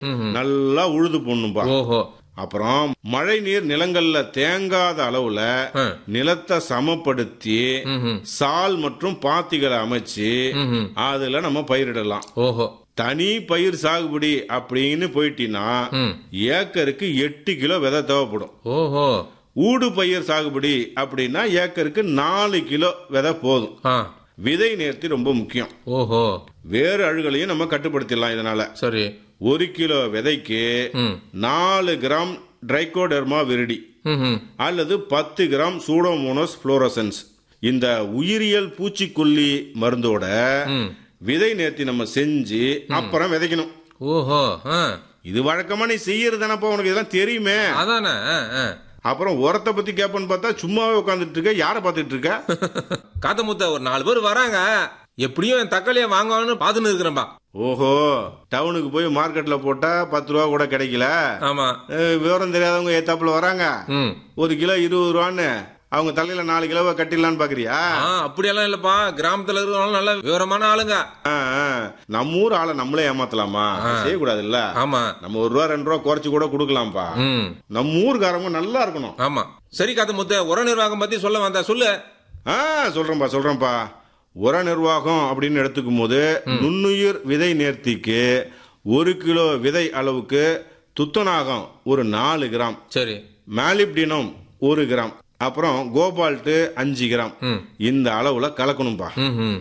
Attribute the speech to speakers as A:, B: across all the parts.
A: ம்ஹும்.
B: நல்லா உழுது போடணும்பா
A: ஓஹோ
B: அப்புறம் மழை நீர் நிலங்கள்ல தேங்காத அளவுல
A: ஆ.
B: நிலத்தை சமப்படுத்தி
A: ம்ஹும்.
B: சால் மற்றும் பாத்திகளை அமைச்சு
A: ம்ஹும்.
B: அதுல நம்ம பயிரிடலாம்
A: ஓஹோ
B: தனி பயிர் சாகுபடி அப்படின்னு போயிட்டீங்கன்னா
A: ம்.
B: ஏக்கருக்கு எட்டு கிலோ விதை தேவைப்படும்
A: ஓஹோ
B: ஊடு பயிர் சாகுபடி அப்படின்னா ஏக்கருக்கு நாலு கிலோ விதை போதும்
A: ஆ
B: விதை நேர்த்தி ரொம்ப முக்கியம்
A: ஓஹோ
B: வேறு அழுகலையும் நம்ம கட்டுப்படுத்திடலாம் இதனால
A: சரி
B: ஒரு கிலோ விதைக்கு
A: ம்
B: நாலு கிராம் ட்ரைகோடெர்மா விரிடி
A: ம்ஹும்.
B: அல்லது பத்து கிராம் சூடோமோனோஸ் புளோரசன்ஸ் இந்த உயிரியல் பூச்சிக்கொல்லி மருந்தோட
A: ம்.
B: விதை நேர்த்தி நம்ம செஞ்சு அப்புறம் விதைக்கணும்
A: ஓஹோ ஆ
B: இது வழக்கமா நீ செய்யறதுதானப்பா உனக்கு இதெல்லாம் தெரியுமே
A: அதானே ஆ, ஆ.
B: அப்புறம் உரத்தை பத்தி கேப்பன்னு பார்த்தா சும்மாவே உட்காந்துட்டு இருக்க யாரை பார்த்துட்டு இருக்க
A: காத்த முத்த ஒரு நாலு பேர் வராங்க எப்படியும் என் தக்காளியை வாங்குவான்னு பாத்துன்னு இருக்கிறேன்பா
B: ஓஹோ டவுனுக்கு போய் மார்க்கெட்ல போட்டா பத்து ரூபா கூட கிடைக்கல
A: ஆமா
B: அஹ், விவரம் தெரியாதவங்க ஏத்தாப்புல வராங்க
A: ம்
B: ஒரு கிலோ இருபது ரூபான்னு அவங்க தலையில நாலு கிலோவை கட்டிடலான்னு பாக்குறியா
A: ஆ அப்படியெல்லாம் இல்லப்பா கிராமத்துல இருக்கிறவங்க நல்ல விவரமான ஆளுங்க
B: ஆ, ஆ. நம்ம ஊர் ஆளை நம்மளே ஏமாத்தலாமா செய்யக்கூடாது இல்ல
A: ஆமா
B: நம்ம ஒரு ரூபா ரெண்டு ரூபா குறைச்சு கூட கொடுக்கலாம்ப்பா
A: ம்
B: நம்ம ஊர்காரங்க நல்லா இருக்கணும்
A: ஆமா சரி காத்த முத்த உர நிர்வாகம் பத்தி சொல்ல வந்தா சொல்லு
B: ஆ சொல்றேன்பா சொல்றேன்பா உர நிர்வாகம் அப்படின்னு எடுத்துக்கும் போது நுண்ணுயிர் விதை நேர்த்திக்கு ஒரு கிலோ விதை அளவுக்கு துத்தநாகம் ஒரு நாலு கிராம்
A: சரி
B: மேலிப்டினம் ஒரு கிராம் அப்புறம் கோபால்ட்டு அஞ்சு கிராம்
A: ம்
B: இந்த அளவுல கலக்கணும்பா
A: ம் ம்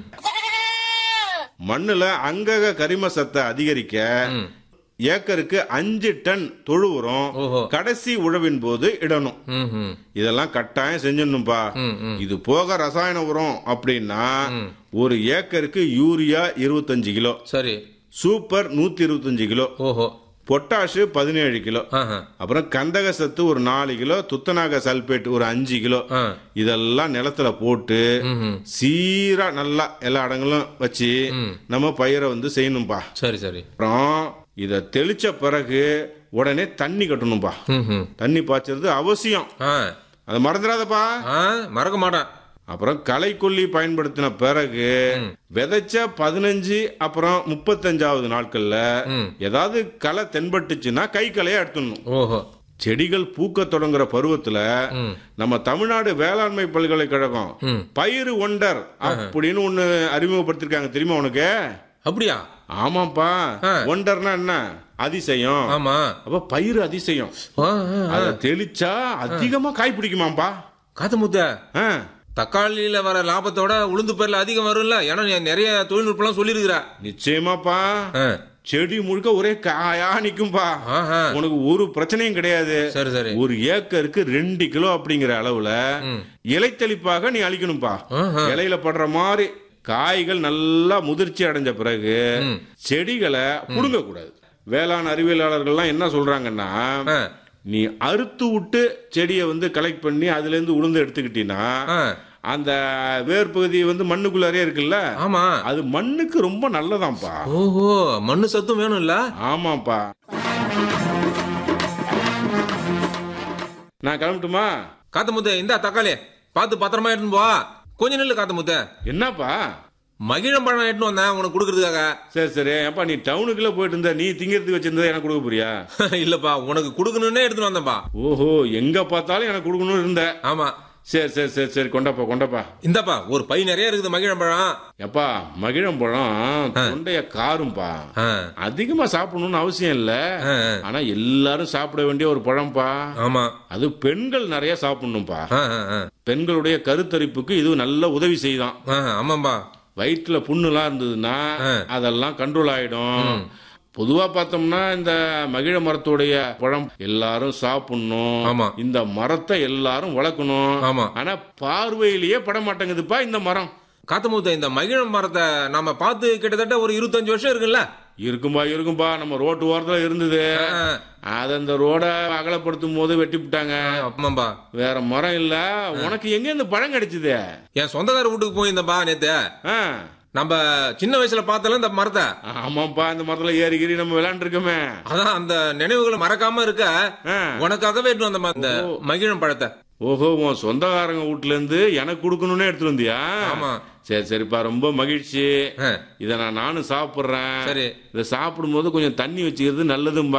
B: மண்ணுல அங்கக கரிம சத்தை அதிகரிக்க
A: ம்.
B: ஏக்கருக்கு அஞ்சு டன் தொழு உரம்
A: ஓஹோ
B: கடைசி உழவின் போது இடணும்
A: ம் ம்
B: இதெல்லாம் கட்டாயம் செஞ்சிடணும்பா
A: ம் ம்
B: இது போக ரசாயன உரம் அப்படின்னா
A: ம்.
B: ஒரு ஏக்கருக்கு யூரியா இருபத்தஞ்சு கிலோ
A: சரி
B: சூப்பர் நூத்தி இருபத்தஞ்சு கிலோ
A: ஓஹோ
B: பொட்டாஷு பதினேழு கிலோ
A: ஆஹா
B: அப்புறம் கந்தக சத்து ஒரு நாலு கிலோ துத்தநாக சல்பேட் ஒரு அஞ்சு கிலோ
A: ஆ
B: இதெல்லாம் நிலத்துல போட்டு
A: ம் ம்
B: சீரா நல்லா எல்லா இடங்களும் வச்சு
A: ம்.
B: நம்ம பயிரை வந்து செய்யணும்பா
A: சரி சரி
B: அப்புறம் இத தெளிச்ச பிறகு உடனே தண்ணி கட்டணும்பா
A: ம் ம்
B: தண்ணி பாய்ச்சறது அவசியம்
A: ஆ
B: அதை மறந்துடாதப்பா
A: ஆ மறக்க மாட்டேன்
B: அப்புறம் களைக்கொல்லி பயன்படுத்தின பிறகு விதைச்ச பதினஞ்சு அப்புறம் முப்பத்தஞ்சாவது நாட்கள்ல
A: ம்.
B: ஏதாவது களை தென்பட்டுச்சுன்னா கை களைய எடுத்துடணும்
A: ஓஹோ
B: செடிகள் பூக்க தொடங்குற பருவத்துல
A: ம்
B: நம்ம தமிழ்நாடு வேளாண்மை பல்கலைக்கழகம்
A: ம்
B: பயிறு ஒண்டர் அப்படின்னு ஒண்ணு அறிமுகப்படுத்திருக்காங்க தெரியுமா உனக்கு
A: அப்படியா
B: ஆமாப்பா
A: ஆ.
B: ஒண்டர்னா என்ன அதிசயம்
A: ஆமா
B: அப்ப பயிறு அதிசயம்
A: ஆ, ஆ, ஆ.
B: அத தெளிச்சா அதிகமா காய் பிடிக்குமாப்பா
A: காத்து முத்த
B: ஆ.
A: தக்காளியில வர லாபத்தோட உளுந்து பயிரில் அதிகம் வரும்ல ஏன்னா நீ நிறைய தொழில்நுட்பம்லாம் சொல்லியிருக்கிற
B: நிச்சயமாப்பா
A: ஆ.
B: செடி முழுக்க ஒரே காயா நிக்கும்பா
A: ஆஹா.
B: உனக்கு ஒரு பிரச்சனையும் கிடையாது
A: சரி சரி
B: ஒரு ஏக்கருக்கு ரெண்டு கிலோ அப்படிங்கிற அளவுல
A: ம்.
B: இலைத்தெளிப்பாக நீ அழிக்கணும்பா
A: ஆஹா.
B: இலையில படுற மாதிரி காய்கள் நல்லா முதிர்ச்சி அடைஞ்ச பிறகு
A: ம்.
B: செடிகளை புடுங்க கூடாது வேளாண் அறிவியலாளர்கள்லாம் என்ன சொல்றாங்கன்னா
A: ஆ.
B: நீ அறுத்து விட்டு செடியை வந்து கலெக்ட் பண்ணி அதுல இருந்து உளுந்து எடுத்துக்கிட்டீங்கன்னா
A: ஆ.
B: அந்த வேர் பகுதி வந்து மண்ணுக்குள்ளாரே இருக்குல்ல
A: ஆமா
B: அது மண்ணுக்கு ரொம்ப நல்லதாம்ப்பா
A: ஓஹோ மண்ணு சத்தும் வேணும்ல
B: ஆமாப்பா நான் கிளம்பட்டுமா
A: காத்து முத்த இந்தா தக்காளி பார்த்து பத்திரமா எடுத்துன்னு போ கொஞ்ச நில்லு காத்து முத்த
B: என்னப்பா
A: மகிழம்பழம் எடுத்துன்னு வந்தேன் உனக்கு கொடுக்கறதுக்காக
B: சரி சரி அப்பா நீ டவுனுக்குள்ள போயிட்டு இருந்த நீ திங்கிறதுக்கு வச்சிருந்தா எனக்கு கொடுக்க போறியா
A: இல்லப்பா உனக்கு கொடுக்கணும்னே எடுத்துன்னு வந்தேன்பா
B: ஓஹோ எங்க பார்த்தாலும் எனக்கு கொடுக்கணும்னு இருந்த
A: ஆமா
B: சரி சரி சரி சரி கொண்டாப்பா கொண்டாப்பா
A: இந்தாப்பா ஒரு பை நிறைய இருக்குது மகிழம்பழம்
B: எப்பா மகிழம்பழம் தொண்டைய காரும்பா
A: ஆ.
B: அதிகமா சாப்பிடணும்னு அவசியம் இல்ல
A: ஆ, ஆ.
B: ஆனா எல்லாரும் சாப்பிட வேண்டிய ஒரு பழம்பா
A: ஆமா
B: அது பெண்கள் நிறைய சாப்பிடணும்பா
A: ஆ, ஆ, ஆ.
B: பெண்களுடைய கருத்தரிப்புக்கு இது நல்ல உதவி செய்தான்
A: ஆ, ஆமாம்பா
B: வயிற்றுல புண்ணுலாம் இருந்ததுன்னா அதெல்லாம் கண்ட்ரோல் ஆயிடும் பொதுவா பார்த்தோம்னா இந்த மகிழ மரத்துடைய பழம் எல்லாரும் சாப்பிடணும்
A: ஆமா.
B: இந்த மரத்தை எல்லாரும் வளர்க்கணும்
A: ஆமா.
B: ஆனா பார்வையிலேயே பட மாட்டேங்குதுப்பா இந்த மரம்
A: காத்தமுத்த இந்த மகிழம் மரத்தை நாம பார்த்து கிட்டத்தட்ட ஒரு இருபத்தஞ்சு வருஷம் இருக்குல்ல
B: இருக்கும்பா இருக்கும்பா நம்ம ரோட்டு ஓரத்துல இருந்தது
A: ஆ,
B: அத அந்த ரோட அகலப்படுத்தும் போது வெட்டி விட்டாங்க
A: ஆமாம்பா
B: வேற மரம் இல்ல உனக்கு எங்க இந்த பழம் கிடைச்சது
A: என் சொந்தக்கார வீட்டுக்கு போயிருந்தப்பா நேத்து
B: ஆ,
A: நம்ம சின்ன வயசுல பார்த்தல இந்த மரத்தை
B: ஆமாப்பா இந்த மரத்துல ஏறி கீறி நம்ம விளையாண்டுருக்கோமே
A: அதான் அந்த நினைவுகளை மறக்காம இருக்க
B: ஆ.
A: உனக்காகவே எடுத்து வந்த இந்த மகிழம் பழத்தை
B: ஓஹோ உன் சொந்தக்காரங்க வீட்ல இருந்து எனக்கு கொடுக்கணும்னே எடுத்துட்டு வந்தியா
A: ஆமா.
B: சரி சரிப்பா ரொம்ப மகிழ்ச்சி
A: ஆ,
B: இதை நான் நானும் சாப்பிட்றேன்
A: சரி
B: இதை சாப்பிடும்போது கொஞ்சம் தண்ணி வச்சுக்கிறது நல்லதும்பா